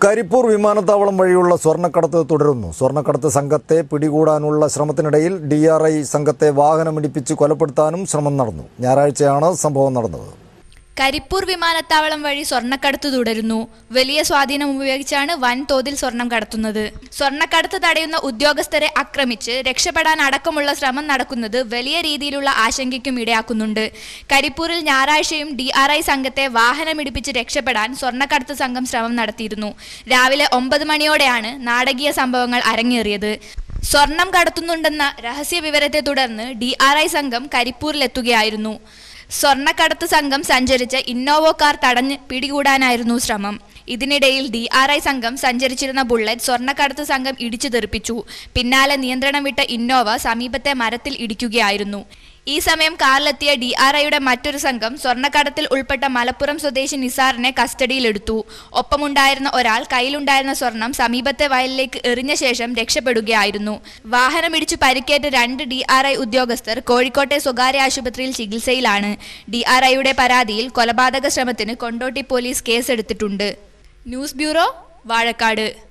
കരിപ്പൂർ വിമാനത്താവളം വഴിയുള്ള സ്വർണ്ണക്കടത്ത് തുടരുന്നു സ്വർണ്ണക്കടത്ത് സംഘത്തെ പിടികൂടാനുള്ള ശ്രമത്തിനിടയിൽ ഡി ആർ ഐ സംഘത്തെ വാഹനമിടിപ്പിച്ച് കൊലപ്പെടുത്താനും ശ്രമം നടന്നു ഞായറാഴ്ചയാണ് സംഭവം നടന്നത് കരിപ്പൂർ വിമാനത്താവളം വഴി സ്വർണ്ണക്കടത്ത് തുടരുന്നു വലിയ സ്വാധീനം ഉപയോഗിച്ചാണ് വൻതോതിൽ സ്വർണം കടത്തുന്നത് സ്വർണ്ണക്കടത്ത് തടയുന്ന ഉദ്യോഗസ്ഥരെ ആക്രമിച്ച് രക്ഷപ്പെടാൻ അടക്കമുള്ള ശ്രമം നടക്കുന്നത് വലിയ രീതിയിലുള്ള ആശങ്കയ്ക്കും ഇടയാക്കുന്നുണ്ട് കരിപ്പൂരിൽ ഞായറാഴ്ചയും ഡി ആർ ഐ സംഘത്തെ വാഹനമിടിപ്പിച്ച് രക്ഷപ്പെടാൻ സ്വർണ്ണക്കടത്ത് സംഘം ശ്രമം നടത്തിയിരുന്നു രാവിലെ ഒമ്പത് മണിയോടെയാണ് നാടകീയ സംഭവങ്ങൾ അരങ്ങേറിയത് സ്വർണം കടത്തുന്നുണ്ടെന്ന രഹസ്യ വിവരത്തെ തുടർന്ന് ഡി ആർ ഐ സംഘം കരിപ്പൂരിലെത്തുകയായിരുന്നു സ്വർണ്ണക്കടത്ത് സംഘം സഞ്ചരിച്ച ഇന്നോവോ കാർ തടഞ്ഞ് പിടികൂടാനായിരുന്നു ശ്രമം ഇതിനിടയിൽ ഡി ആർ ഐ സംഘം സഞ്ചരിച്ചിരുന്ന ബുള്ളറ്റ് സ്വർണ്ണക്കടത്ത് സംഘം ഇടിച്ചു തെറിപ്പിച്ചു പിന്നാലെ നിയന്ത്രണം വിട്ട ഇന്നോവ സമീപത്തെ മരത്തിൽ ഇടിക്കുകയായിരുന്നു ഈ സമയം കാറിലെത്തിയ ഡി ആർ ഐയുടെ മറ്റൊരു സംഘം സ്വർണ്ണക്കടത്തിൽ ഉൾപ്പെട്ട മലപ്പുറം സ്വദേശി നിസാറിനെ കസ്റ്റഡിയിലെടുത്തു ഒപ്പമുണ്ടായിരുന്ന ഒരാൾ കയ്യിലുണ്ടായിരുന്ന സ്വർണം സമീപത്തെ വയലിലേക്ക് എറിഞ്ഞ ശേഷം രക്ഷപ്പെടുകയായിരുന്നു വാഹനമിടിച്ചു പരിക്കേറ്റ രണ്ട് ഡി ആർ ഐ ഉദ്യോഗസ്ഥർ കോഴിക്കോട്ടെ സ്വകാര്യ ആശുപത്രിയിൽ ചികിത്സയിലാണ് ഡി ആർ ഐയുടെ പരാതിയിൽ കൊലപാതക ശ്രമത്തിന് കൊണ്ടോട്ടി പോലീസ് കേസെടുത്തിട്ടുണ്ട് ന്യൂസ് ബ്യൂറോ വാഴക്കാട്